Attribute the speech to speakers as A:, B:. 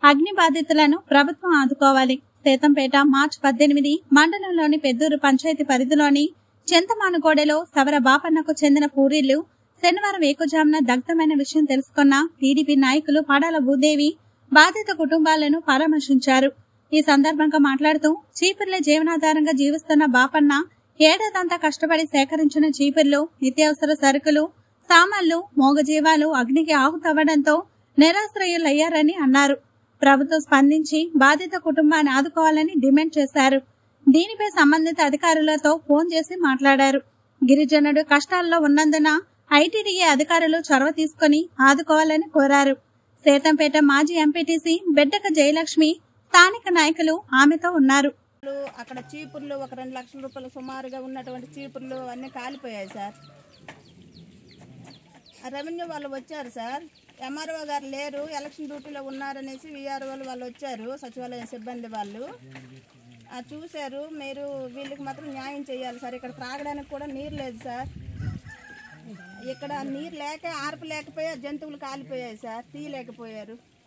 A: అగ్ని బాధితులను ప్రభుత్వం ఆదుకోవాలి సేతంపేట మార్చి పద్దెనిమిది మండలంలోని పెద్దూరు పంచాయతీ పరిధిలోని చింతమానుగోడెలో సవర బాపన్నకు చెందిన పూరీళ్లు శనివారం ఏకుజామున దగ్ధమైన విషయం తెలుసుకున్న టీడీపీ నాయకులు పడాల భూదేవి బాధిత కుటుంబాలను పరామర్శించారు ఈ సందర్భంగా మాట్లాడుతూ చీపుర్ల జీవనాధారంగా జీవిస్తున్న బాపన్న ఏడాదంతా కష్టపడి సేకరించిన చీపుర్లు నిత్యావసర సరుకులు సామాన్లు మోగజీవాలు అగ్నికి ఆహుతవ్వడంతో నిరాశ్రయులయ్యారని అన్నారు ప్రభుత్వం స్పందించి బాధిత కుటుంబాన్ని ఆదుకోవాలని డిమాండ్ చేశారు దీనిపై సంబంధిత అధికారులతో ఫోన్ చేసి మాట్లాడారు గిరిజనుడు కష్టాల్లో ఉన్నందున ఐటీడీఏ అధికారులు చొరవ తీసుకుని ఆదుకోవాలని కోరారు సేతంపేట మాజీ ఎంపీటీసీ బెడ్డక జయలక్ష్మి స్థానిక నాయకులు ఆమెతో ఉన్నారు
B: అక్కడ చీపుర్లు ఒక రెండు లక్షల రూపాయలు సుమారుగా ఉన్నటువంటి చీపుర్లు అన్నీ కాలిపోయాయి సార్ ఆ రెవెన్యూ వాళ్ళు వచ్చారు సార్ ఎంఆర్ఓ గారు లేరు ఎలక్షన్ డ్యూటీలో ఉన్నారనేసి విఆర్ఓ వాళ్ళు వచ్చారు సచివాలయం సిబ్బంది వాళ్ళు ఆ చూశారు మీరు వీళ్ళకి మాత్రం న్యాయం చేయాలి సార్ ఇక్కడ త్రాగడానికి కూడా నీరు లేదు సార్ ఇక్కడ నీరు లేక ఆర్పు లేకపోయా జంతువులు కాలిపోయాయి సార్ తీయలేకపోయారు